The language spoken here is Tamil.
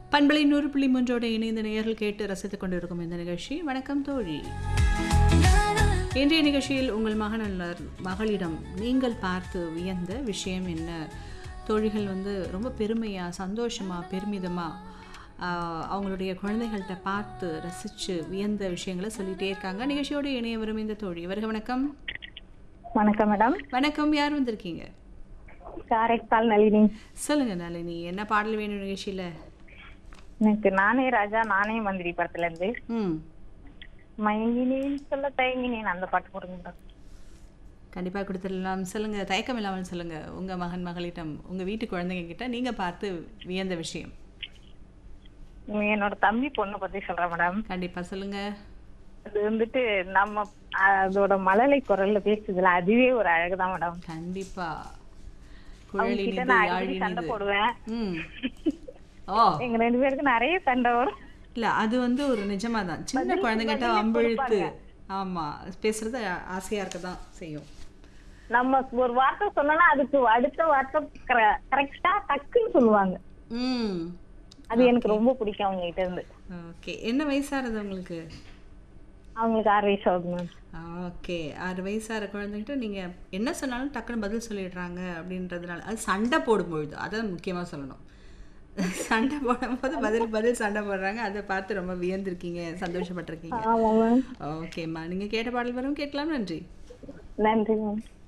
பண்பலை நூறு புள்ளி மூன்றோட இணைந்த நேயர்கள் கேட்டு ரசித்துக் கொண்டிருக்கும் இந்த நிகழ்ச்சி வணக்கம் தோழி இன்றைய நிகழ்ச்சியில் உங்கள் மகன் அல்லர் மகளிடம் நீங்கள் பார்த்து வியந்த விஷயம் என்ன தோழிகள் வந்து ரொம்ப பெருமையா சந்தோஷமா பெருமிதமா ஆஹ், அவங்களுடைய குழந்தைகள்கிட்ட பார்த்து ரசித்து வியந்த விஷயங்களை சொல்லிட்டே இருக்காங்க நிகழ்ச்சியோடு இணைய வரும் இந்த தோழி வருக வணக்கம் வணக்கம் மேடம் வணக்கம் யார் வந்திருக்கீங்க காரைக்கால் நளினி சொல்லுங்க நளினி என்ன பாடல் வேணும் நிகழ்ச்சியில் எனக்கு நானே ராஜா நானே மந்திரி படத்துல இருந்து ம் மயங்கினேன் சொல்ல தயங்கினேன் அந்த பாட்டு போடுங்க மேடம் கண்டிப்பாக கொடுத்துடலாம் சொல்லுங்க தயக்கம் இல்லாமல் சொல்லுங்க உங்க மகன் மகளிடம் உங்க வீட்டு குழந்தைங்க கிட்ட நீங்க பார்த்து வியந்த விஷயம் என்னோட தம்பி பொண்ணு பத்தி சொல்றேன் மேடம் கண்டிப்பா சொல்லுங்க அது வந்துட்டு நம்ம அதோட மழலை குரல்ல பேசுதுல அதுவே ஒரு அழகுதான் மேடம் கண்டிப்பா அவங்க குழலி கிட்ட நிது நான் யாழி அடிக்கடி சண்டை நிது போடுவேன் ம் ஓ எங்க ரெண்டு பேருக்கு நிறைய சண்டை வரும் இல்ல அது வந்து ஒரு நிஜமா தான் சின்ன பதிலுக்கு குழந்தைங்கிட்ட பதிலே அம்பிழுத்து கொடுப்பாங்க. ஆமா பேசுறது ஆசையா இருக்க தான் செய்யும் நம்ம ஒரு வார்த்தை சொன்னோம்னா அதுக்கு அடுத்த வார்த்தை கரெக்டா டக்குன்னு சொல்லுவாங்க ம் அது எனக்கு ரொம்ப பிடிக்கும் அவங்க கிட்ட இருந்து ஓகே என்ன வயசாகிறது உங்களுக்கு அவங்களுக்கு ஆறு வயசு ஆகுது மேம் ஓகே ஆறு வயசாகிற குழந்தைகிட்ட நீங்கள் என்ன சொன்னாலும் டக்குன்னு பதில் சொல்லிடுறாங்க அப்படின்றதுனால அது சண்டை போடும்பொழுது அதை முக்கியமாக சொல்லணும் சண்டை போடும்போது பதில் பதில் சண்டை போடுறாங்க அதை பார்த்து ரொம்ப வியந்திருக்கீங்க சந்தோஷப்பட்டிருக்கீங்க ஆமா மேம் ஓகேம்மா நீங்கள் கேட்ட பாடல் வரும் கேட்கலாம் நன்றி நன்றி மேம்